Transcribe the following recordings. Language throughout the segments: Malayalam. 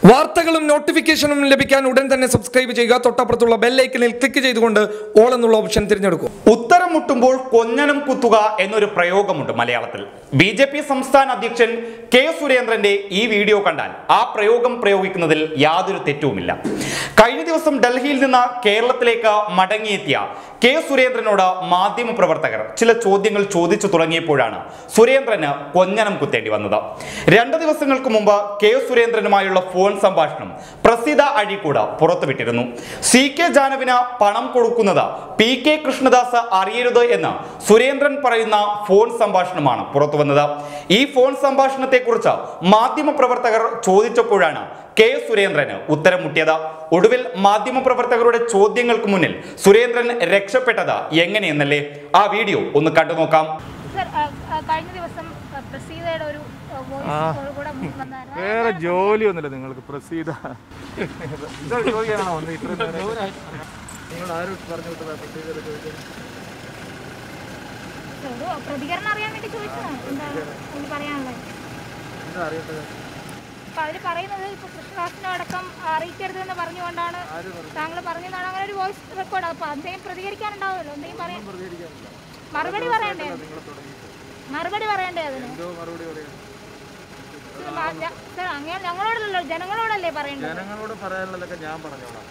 വാർത്തകളും നോട്ടിഫിക്കേഷനും ലഭിക്കാൻ ഉടൻ തന്നെ സബ്സ്ക്രൈബ് ചെയ്യുക തൊട്ടപ്പുറത്തുള്ള ബെല്ലൈക്കനിൽ ക്ലിക്ക് ചെയ്തുകൊണ്ട് ഓൾ എന്നുള്ള ഓപ്ഷൻ തിരഞ്ഞെടുക്കും ഉത്തരം മുട്ടുമ്പോൾ കൊഞ്ഞനം കുത്തുക എന്നൊരു പ്രയോഗമുണ്ട് മലയാളത്തിൽ ബി ജെ പി സംസ്ഥാന അധ്യക്ഷൻ കെ സുരേന്ദ്രന്റെ ഈ വീഡിയോ കണ്ടാൽ ആ പ്രയോഗം പ്രയോഗിക്കുന്നതിൽ യാതൊരു തെറ്റുമില്ല കഴിഞ്ഞ ദിവസം ഡൽഹിയിൽ നിന്ന് കേരളത്തിലേക്ക് മടങ്ങിയെത്തിയ കെ സുരേന്ദ്രനോട് മാധ്യമപ്രവർത്തകർ ചില ചോദ്യങ്ങൾ ചോദിച്ചു തുടങ്ങിയപ്പോഴാണ് സുരേന്ദ്രന് കൊഞ്ഞനം കുത്തേണ്ടി വന്നത് രണ്ട് ദിവസങ്ങൾക്ക് മുമ്പ് കെ സുരേന്ദ്രനുമായുള്ള ഫോൺ സംഭാഷണം പ്രസിദ്ധ അഴീക്കൂട് പുറത്തുവിട്ടിരുന്നു സി കെ ജാനുവിന് പണം കൊടുക്കുന്നത് പി കെ കൃഷ്ണദാസ് അറിയരുത് എന്ന് സുരേന്ദ്രൻ പറയുന്ന ഫോൺ സംഭാഷണമാണ് പുറത്തു വന്നത് ഈ ഫോൺ സംഭാഷണത്തെക്കുറിച്ച് മാധ്യമപ്രവർത്തകർ ചോദിച്ചപ്പോഴാണ് കെ സുരേന്ദ്രന് ഉത്തരം മുട്ടിയത് ഒടുവിൽ മാധ്യമപ്രവർത്തകരുടെ ചോദ്യങ്ങൾക്ക് മുന്നിൽ സുരേന്ദ്രൻ രക്ഷപ്പെട്ടത് എങ്ങനെയെന്നല്ലേ ആ വീഡിയോ ഒന്ന് കണ്ടു നോക്കാം സർ ആ, ആ, കഴിഞ്ഞ ദിവസം ആ, പ്രസീതയുടെ ഒരു ആ, വോയിസ് കൂടെ വന്നായിരുന്നു വേറെ ജോലിയൊന്നുമില്ല നിങ്ങൾക്ക് പ്രസീത ഇതൊക്കെ ചോദിക്കാനാണോ വന്നത് ഇത്രയും നേരം? നിങ്ങൾ ആരും പറഞ്ഞു വിട്ടതാ പ്രസീതയുടെ ചോദിക്കാൻ സർ, ഒരു പ്രതികരണം അറിയാൻ വേണ്ടി ചോദിച്ചതാണ് എന്താണ് എനിക്ക് പറയാനുള്ളത് എന്താ അറിയേണ്ടത് അപ്പൊ അവര് പറയുന്നത് ഇപ്പൊ കൃഷ്ണദാസിനെ അടക്കം അറിയിക്കരുത് എന്ന് പറഞ്ഞുകൊണ്ടാണ് താങ്കൾ പറഞ്ഞതാണ് അങ്ങനെ ഒരു വോയിസ് റെക്കോർഡ് അപ്പൊ എന്തെങ്കിലും പ്രതികരിക്കാനുണ്ടാവുമല്ലോ എന്തെങ്കിലും പറയാൻ മറുപടി പറയണ്ടേ മറുപടി പറയണ്ടേ അതിന് എന്തോ മറുപടി പറയാം സർ, മ- ഞ- സർ അങ്ങനെ ഞങ്ങളോടല്ലോ ജനങ്ങളോടല്ലേ പറയേണ്ടത് ജനങ്ങളോട് പറയാനുള്ളതൊക്കെ ഞാൻ പറഞ്ഞോളാം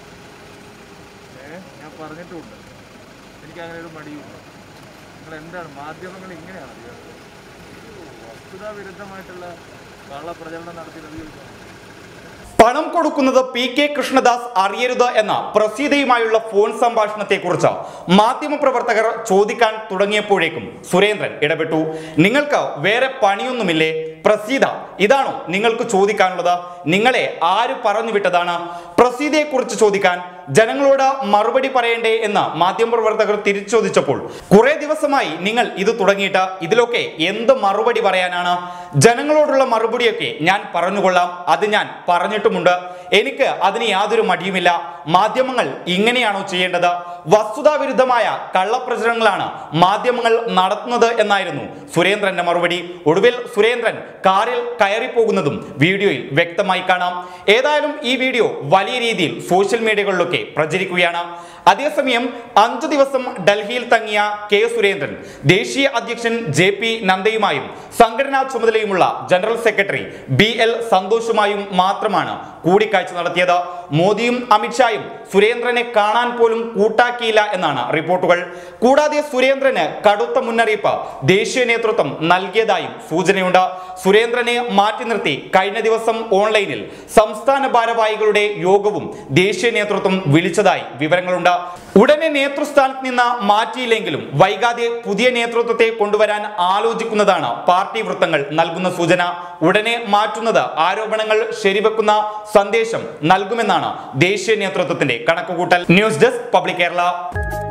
ഏ ഞാൻ പറഞ്ഞിട്ടുമുണ്ട് എനിക്ക് അങ്ങനെ ഒരു മടിയുമില്ല നിങ്ങൾ എന്താണ് മാധ്യമങ്ങൾ ഇങ്ങനെയാണ് ചെയ്യുന്നത് വസ്തുതാ വിരുദ്ധമായിട്ടുള്ള കള്ളപ്രചരണം നടത്തിയത് പണം കൊടുക്കുന്നത് പി കെ കൃഷ്ണദാസ് അറിയരുത് എന്ന പ്രസീതയുമായുള്ള ഫോൺ സംഭാഷണത്തെക്കുറിച്ച് മാധ്യമപ്രവർത്തകർ ചോദിക്കാൻ തുടങ്ങിയപ്പോഴേക്കും സുരേന്ദ്രൻ ഇടപെട്ടു നിങ്ങൾക്ക് വേറെ പണിയൊന്നുമില്ലേ പ്രസീത ഇതാണോ നിങ്ങൾക്ക് ചോദിക്കാനുള്ളത് നിങ്ങളെ ആര് പറഞ്ഞു വിട്ടതാണ് പ്രസീതയെക്കുറിച്ച് ചോദിക്കാൻ ജനങ്ങളോട് മറുപടി പറയണ്ടേ എന്ന് മാധ്യമപ്രവർത്തകർ തിരിച്ചു ചോദിച്ചപ്പോൾ കുറെ ദിവസമായി നിങ്ങൾ ഇത് തുടങ്ങിയിട്ട് ഇതിലൊക്കെ എന്ത് മറുപടി പറയാനാണ് ജനങ്ങളോടുള്ള മറുപടിയൊക്കെ ഞാൻ പറഞ്ഞുകൊള്ളാം അത് ഞാൻ പറഞ്ഞിട്ടുമുണ്ട് എനിക്ക് അതിന് യാതൊരു മടിയുമില്ല മാധ്യമങ്ങൾ ഇങ്ങനെയാണോ ചെയ്യേണ്ടത് വസ്തുതാവിരുദ്ധമായ കള്ളപ്രചരണങ്ങളാണ് മാധ്യമങ്ങൾ നടത്തുന്നത് എന്നായിരുന്നു സുരേന്ദ്രന്റെ മറുപടി ഒടുവിൽ സുരേന്ദ്രൻ കാറിൽ കയറിപ്പോകുന്നതും വീഡിയോയിൽ വ്യക്തമായി കാണാം ഏതായാലും ഈ വീഡിയോ വലിയ രീതിയിൽ സോഷ്യൽ മീഡിയകളിലൊക്കെ പ്രചരിക്കുകയാണ് അതേസമയം അഞ്ചു ദിവസം ഡൽഹിയിൽ തങ്ങിയ കെ സുരേന്ദ്രൻ ദേശീയ അധ്യക്ഷൻ ജെ പി നന്ദയുമായും സംഘടനാ ചുമതലയുമുള്ള ജനറൽ സെക്രട്ടറി ബി എൽ സന്തോഷുമായും മാത്രമാണ് കൂടിക്കാഴ്ച നടത്തിയത് മോദിയും അമിത്ഷായും സുരേന്ദ്രനെ കാണാൻ പോലും കൂട്ടാക്കിയില്ല എന്നാണ് റിപ്പോർട്ടുകൾ കൂടാതെ സുരേന്ദ്രന് കടുത്ത മുന്നറിയിപ്പ് ദേശീയ നേതൃത്വം നൽകിയതായും സൂചനയുണ്ട് സുരേന്ദ്രനെ മാറ്റി നിർത്തി കഴിഞ്ഞ ദിവസം ഓൺലൈനിൽ സംസ്ഥാന ഭാരവാഹികളുടെ യോഗവും ദേശീയ നേതൃത്വം വിളിച്ചതായി വിവരങ്ങളുണ്ട് ഉടനെ നേതൃസ്ഥാനത്ത് നിന്ന് മാറ്റിയില്ലെങ്കിലും വൈകാതെ പുതിയ നേതൃത്വത്തെ കൊണ്ടുവരാൻ ആലോചിക്കുന്നതാണ് പാർട്ടി വൃത്തങ്ങൾ നൽകുന്ന സൂചന ഉടനെ മാറ്റുന്നത് ആരോപണങ്ങൾ ശരിവെക്കുന്ന സന്ദേശം നൽകുമെന്നാണ് ദേശീയ നേതൃത്വത്തിന്റെ കണക്കുകൂട്ടൽ ന്യൂസ് ഡെസ്ക് പബ്ലിക് കേരള